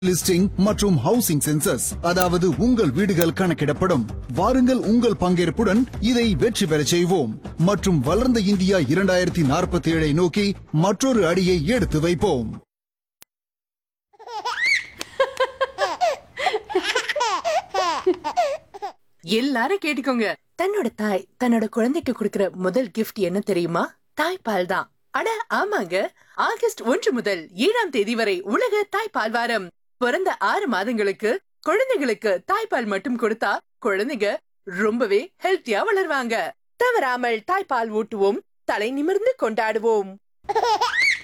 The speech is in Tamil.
லிஸ்டிங் மற்றும் ஹவுசிங் சென்சஸ் அதாவது உங்கள் வீடுகள் கணக்கிடப்படும் வாருங்கள் உங்கள் பங்கேற்புடன் இதை வெற்றி பெறச் செய்வோம் மற்றும் வளர்ந்த இந்தியா இரண்டாயிரத்தி நாற்பத்தி ஏழை நோக்கி மற்றொரு அடியை எடுத்து வைப்போம் எல்லாரும் கேட்டுக்கோங்க தன்னோட தாய் தன்னோட குழந்தைக்கு கொடுக்கிற முதல் gift என்ன தெரியுமா தாய்ப்பால் தான் அட ஆமாங்க ஆகஸ்ட் ஒன்று முதல் ஏழாம் தேதி வரை உலக தாய்ப்பால் வாரம் பிறந்த ஆறு மாதங்களுக்கு குழந்தைகளுக்கு தாய்ப்பால் மட்டும் கொடுத்தா குழந்தைங்க ரொம்பவே ஹெல்த்தியா வளருவாங்க தவறாமல் தாய்ப்பால் ஊட்டுவோம் தலை நிமிர்ந்து கொண்டாடுவோம்